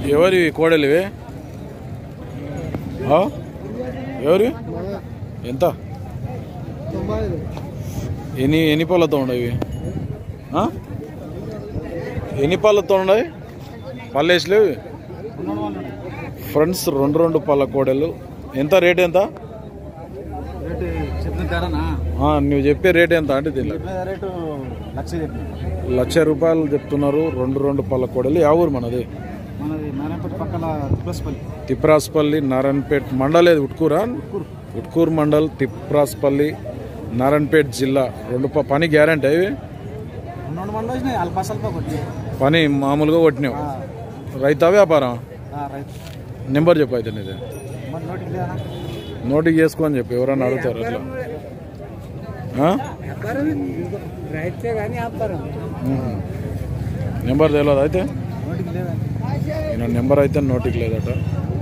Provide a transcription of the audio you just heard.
ఎవరి కోడలు ఇవి ఆ? ఎవరి ఎంత ఎన్ని ఎన్ని పళ్ళతో ఉండవు ఇవి ఆ? ఎన్ని పళ్ళతో ఉండవు పళ్ళేసలేవు ఫ్రెండ్స్ రెండు రెండు పళ్ళ కోడలు ఎంత రేట్ ఎంత రేటు చెప్పిన తేడానా ఆ, నువ్వు చెప్పే రేట్ ఎంత అంటే తెలియదు చెప్పిన రేటు లక్ష చెప్పిన లక్ష రూపాయలు చెప్తున్నారు రెండు రెండు పళ్ళ కోడలు యా ఊరు మనది మనది నారాయణపేట పక్కన ప్లస్పల్లి తిప్రాస్పల్లి నారాయణపేట్ మండల్ ఉట్కూరా ఉట్కూరు మండల్ తిప్రాస్పల్లి నారాయణపేట్ జిల్లా రెండు ప- పని గ్యారంటీ అవి రెండు మంది వచ్చినాయి అల్ప స్వల్ప కొట్టి పని మామూలుగా కొట్టినావు రైతా వ్యాపారం రైతు నెంబర్ చెప్పు అయితే నీది మరి నోటికి లేదా నోటికి చేసుకొని చెప్పు ఎవరన్నా అడుగుతారు అట్లా ఆ? రైతే కానీ వ్యాపారం ఉహు. నెంబర్ తెలియదు అయితే నోటికి లేదా ఈయన నెంబర్ అయితే నోటికి లేదట